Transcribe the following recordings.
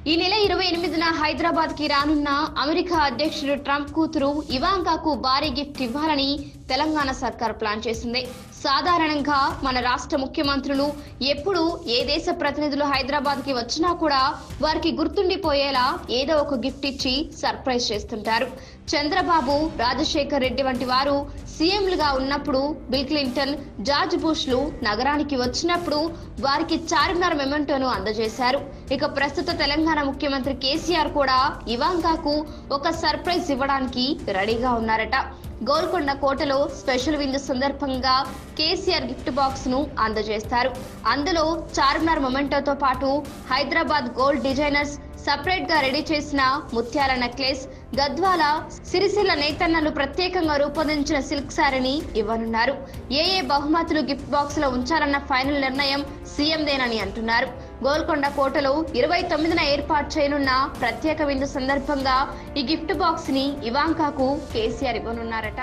ఈ నెల ఇరవై ఎనిమిదిన హైదరాబాద్ కి రానున్న అమెరికా అధ్యక్షుడు ట్రంప్ కూతురు ఇవాంకాకు భారీ గిఫ్ట్ ఇవ్వాలని తెలంగాణ సర్కార్ ప్లాన్ చేసింది సాధారణంగా మన రాష్ట్ర ముఖ్యమంత్రులు ఎప్పుడు ఏ దేశ ప్రతినిధులు హైదరాబాద్ కి వచ్చినా కూడా వారికి గుర్తుండిపోయేలా ఏదో ఒక గిఫ్ట్ ఇచ్చి సర్ప్రైజ్ చేస్తుంటారు చంద్రబాబు రాజశేఖర్ రెడ్డి వంటి వారు సీఎంలుగా ఉన్నప్పుడు బిల్ క్లింటన్ జార్జ్ బుష్లు నగరానికి వచ్చినప్పుడు వారికి చార్మినార్ మెమెంటోను అందజేశారు ఇక ప్రస్తుత తెలంగాణ ముఖ్యమంత్రి కేసీఆర్ కూడా ఇవాంకాకు ఒక సర్ప్రైజ్ ఇవ్వడానికి రెడీగా ఉన్నారట గోల్కొండ కోటలో స్పెషల్ విందు సందర్భంగా కేసీఆర్ గిఫ్ట్ బాక్స్ ను అందజేస్తారు అందులో చార్మినార్ మొమెంటోతో పాటు హైదరాబాద్ గోల్డ్ డిజైనర్స్ సపరేట్ గా రెడీ చేసిన ముత్యాల నెక్లెస్ గద్వాల సిరిసిల్ల నేతన్నలు ప్రత్యేకంగా రూపొందించిన సిల్క్ శారీని ఇవ్వనున్నారు ఏ ఏ బహుమతులు గిఫ్ట్ బాక్స్ లో ఉంచాలన్న ఫైనల్ నిర్ణయం సీఎందేనని అంటున్నారు గోల్కొండ కోటలో ఇరవై తొమ్మిదిన ఏర్పాటు చేయనున్న ప్రత్యేక విందు సందర్భంగా ఈ గిఫ్ట్ బాక్స్ ని ఇవాంకాకు కేసీఆర్ ఇవ్వనున్నారట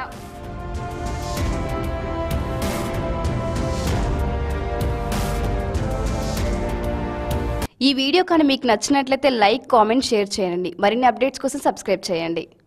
ఈ వీడియో కానీ మీకు నచ్చినట్లయితే లైక్ కామెంట్ షేర్ చేయండి మరిన్ని అప్డేట్స్ కోసం సబ్స్క్రైబ్ చేయండి